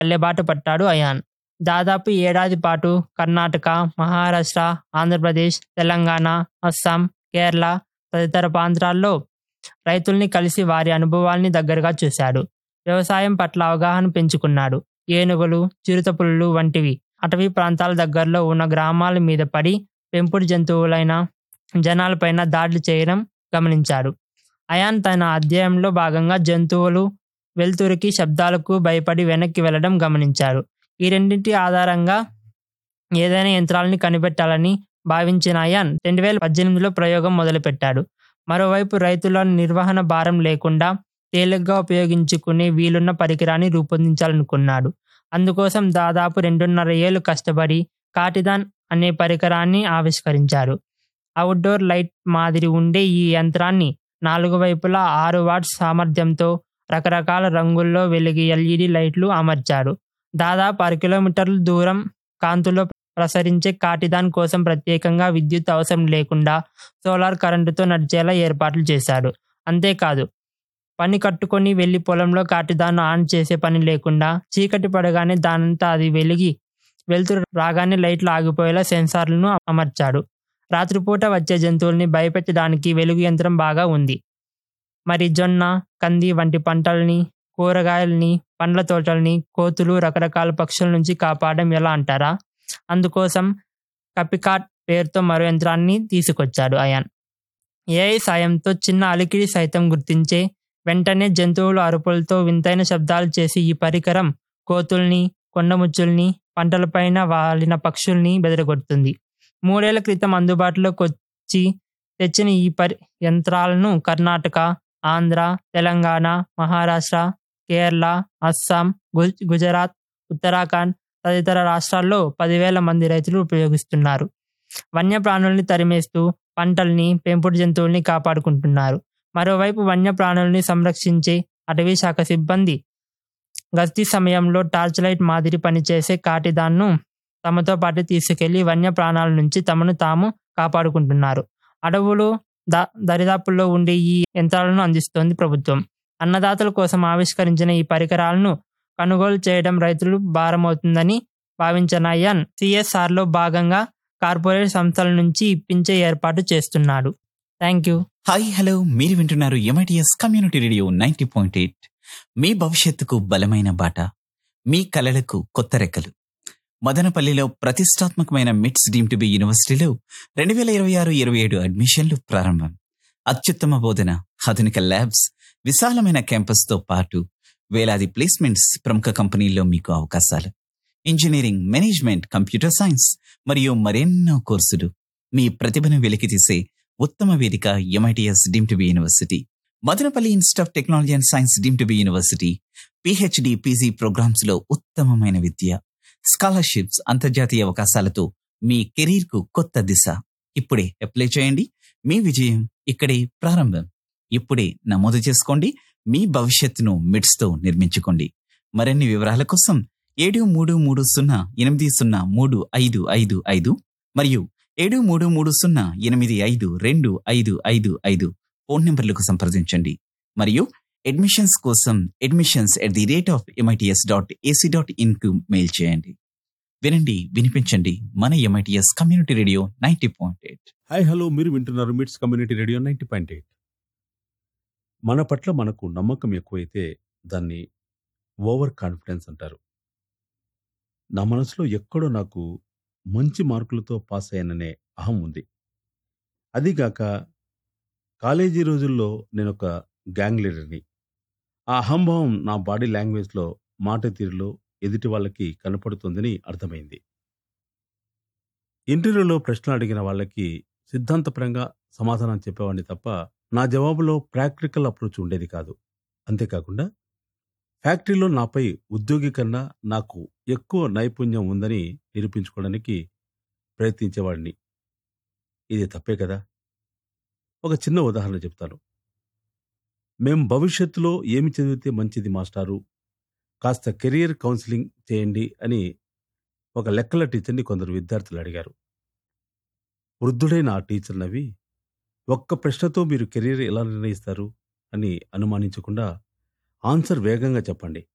వెళ్ళేబాటు పట్టాడు అయాన్ దాదాపు ఏడాది పాటు కర్ణాటక మహారాష్ట్ర ఆంధ్రప్రదేశ్ తెలంగాణ అస్సాం కేరళ తదితర ప్రాంతాల్లో రైతుల్ని కలిసి వారి అనుభవాల్ని దగ్గరగా చూశాడు వ్యవసాయం పట్ల అవగాహన పెంచుకున్నాడు ఏనుగులు చిరుతపులులు వంటివి అటవీ ప్రాంతాల దగ్గరలో ఉన్న గ్రామాల మీద పడి పెంపుడు జంతువులైన జనాలపైన దాడులు చేయడం గమనించాడు అయాన్ తన అధ్యయనంలో భాగంగా జంతువులు వెలుతురికి శబ్దాలకు భయపడి వెనక్కి వెళ్ళడం గమనించాడు ఈ రెండింటి ఆధారంగా ఏదైనా యంత్రాలని కనిపెట్టాలని భావించిన అయాన్ రెండు వేల పద్దెనిమిదిలో ప్రయోగం మొదలుపెట్టాడు మరోవైపు రైతుల నిర్వహణ భారం లేకుండా తేలిగ్గా ఉపయోగించుకునే వీలున్న పరికరాన్ని రూపొందించాలనుకున్నాడు అందుకోసం దాదాపు రెండున్నర ఏళ్ళు కష్టపడి కాటిదాన్ అనే పరికరాన్ని ఆవిష్కరించారు అవుట్డోర్ లైట్ మాదిరి ఉండే ఈ యంత్రాన్ని నాలుగు వైపులా ఆరు వాట్స్ సామర్థ్యంతో రకరకాల రంగుల్లో వెలిగే ఎల్ఈడి లైట్లు అమర్చాడు దాదాపు అర కిలోమీటర్ల దూరం కాంతులో ప్రసరించే కాటిదాన్ కోసం ప్రత్యేకంగా విద్యుత్ అవసరం లేకుండా సోలార్ కరెంటుతో నడిచేలా ఏర్పాట్లు చేశాడు అంతేకాదు పని కట్టుకొని వెళ్లి పొలంలో కాటిదాన్ని ఆన్ చేసే పని లేకుండా చీకటి పడగానే దానంతా అది వెలిగి వెలుతురు రాగానే లైట్లు ఆగిపోయేలా సెన్సార్లను అమర్చాడు రాత్రిపూట వచ్చే జంతువుల్ని భయపెట్టడానికి వెలుగు యంత్రం బాగా ఉంది మరి జొన్న కంది వంటి పంటల్ని కూరగాయల్ని పండ్ల తోటల్ని కోతులు రకరకాల పక్షుల నుంచి కాపాడడం ఎలా అంటారా అందుకోసం కపికాట్ పేరుతో మరో యంత్రాన్ని తీసుకొచ్చాడు అయాన్ ఏఐ సాయంతో చిన్న అలికిడి సైతం గుర్తించే వెంటనే జంతువుల అరుపులతో వింతైన శబ్దాలు చేసి ఈ పరికరం కోతుల్ని కొండముచ్చుల్ని పంటలపైన వాలిన పక్షుల్ని బెదరగొడుతుంది మూడేళ్ల క్రితం అందుబాటులోకి వచ్చి తెచ్చిన ఈ పరి యంత్రాలను కర్ణాటక ఆంధ్ర తెలంగాణ మహారాష్ట్ర కేరళ అస్సాం గు- గుజరాత్ ఉత్తరాఖండ్ తదితర రాష్ట్రాల్లో పదివేల మంది రైతులు ఉపయోగిస్తున్నారు వన్యప్రాణుల్ని తరిమేస్తూ పంటల్ని పెంపుడు జంతువుల్ని కాపాడుకుంటున్నారు మరోవైపు వన్యప్రాణుల్ని సంరక్షించే అటవీ శాఖ సిబ్బంది గస్తీ సమయంలో టార్చ్ లైట్ మాదిరి పనిచేసే కాటిదాన్ను తమతో పాటు తీసుకెళ్లి వన్యప్రాణాల నుంచి తమను తాము కాపాడుకుంటున్నారు అడవులు ద దరిదాపుల్లో ఉండే ఈ యంత్రాలను అందిస్తోంది ప్రభుత్వం అన్నదాతల కోసం ఆవిష్కరించిన ఈ పరికరాలను కొనుగోలు చేయడం రైతులు భారమవుతుందని భావించిన అయ్యన్ సిఎస్ఆర్ లో భాగంగా కార్పొరేట్ సంస్థల నుంచి ఇప్పించే ఏర్పాటు చేస్తున్నాడు థ్యాంక్ యూ హాయ్ హలో మీరు వింటున్నారు MITS community radio ninety point eight మీ భవిష్యత్తుకు బలమైన బాట మీ కలలకు కొత్త రెక్కలు మదనపల్లిలో ప్రతిష్టాత్మకమైన మిట్స్ డీమ్ టు బి యూనివర్సిటీలో రెండు వేల ఇరవై ఆరు ఇరవై ఏడు అడ్మిషన్లు ప్రారంభం అత్యుత్తమ బోధన ఆధునిక ల్యాబ్స్ విశాలమైన క్యాంపస్తో పాటు వేలాది ప్లేస్మెంట్స్ ప్రముఖ కంపెనీల్లో మీకు అవకాశాలు ఇంజనీరింగ్ మేనేజ్మెంట్ కంప్యూటర్ సైన్స్ మరియు మరెన్నో కోర్సులు మీ ప్రతిభను వెలికితీసే ఉత్తమ వేదిక MITS deem to be university Madanapalle institute of technology and science deem to be university PhD PG programmes లో ఉత్తమమైన విద్య స్కాలర్షిప్స్ అంతర్జాతీయ అవకాశాలతో మీ కెరీర్ కు కొత్త దిశ ఇప్పుడే అప్లై చేయండి మీ విజయం ఇక్కడే ప్రారంభం ఇప్పుడే నమోదు చేసుకోండి మీ భవిష్యత్తును మిడ్స్ తో నిర్మించుకోండి మరిన్ని వివరాల కోసం ఏడు మూడు మూడు సున్నా ఎనిమిది సున్నా మూడు ఐదు ఐదు ఐదు మరియు ఏడు మూడు మూడు సున్నా ఎనిమిది ఐదు రెండు ఐదు ఐదు ఐదు ఫోన్ నెంబర్లకు సంప్రదించండి మరియు అడ్మిషన్స్ కోసం admissions at the rate of MITS dot AC dot in కు మెయిల్ చేయండి వినండి వినిపించండి మన MITS community radio ninety point eight hi hello మీరు వింటున్నారు MITS community radio ninety point eight మన పట్ల మనకు నమ్మకం ఎక్కువైతే దాన్ని ఓవర్ కాన్ఫిడెన్స్ అంటారు నా మనసులో ఎక్కడో నాకు మంచి మార్కులతో పాస్ అయ్యాననే అహం ఉంది అదిగాక కాలేజీ రోజుల్లో నేను ఒక గ్యాంగ్ లీడర్ని ఆ అహంభావం నా బాడీ లాంగ్వేజ్లో మాట తీరులో ఎదుటి వాళ్ళకి కనపడుతుందని అర్థమైంది ఇంటర్వ్యూలో ప్రశ్నలు అడిగిన వాళ్ళకి సిద్ధాంతపరంగా సమాధానం చెప్పేవాడిని తప్ప నా జవాబులో ప్రాక్టికల్ అప్రోచ్ ఉండేది కాదు అంతేకాకుండా ఫ్యాక్టరీలో నాపై ఉద్యోగి కన్నా నాకు ఎక్కువ నైపుణ్యం ఉందని నిరూపించుకోవడానికి ప్రయత్నించేవాడిని ఇది తప్పే కదా ఒక చిన్న ఉదాహరణ చెప్తాను మేం భవిష్యత్తులో ఏమి చదివితే మంచిది మాస్టారు కాస్త కెరియర్ కౌన్సిలింగ్ చేయండి అని ఒక లెక్కల టీచర్ని కొందరు విద్యార్థులు అడిగారు వృద్ధుడైన ఆ టీచర్ నవ్వి ఒక్క ప్రశ్నతో మీరు కెరీర్ ఎలా నిర్ణయిస్తారు అని అనుమానించకుండా ఆన్సర్ వేగంగా చెప్పండి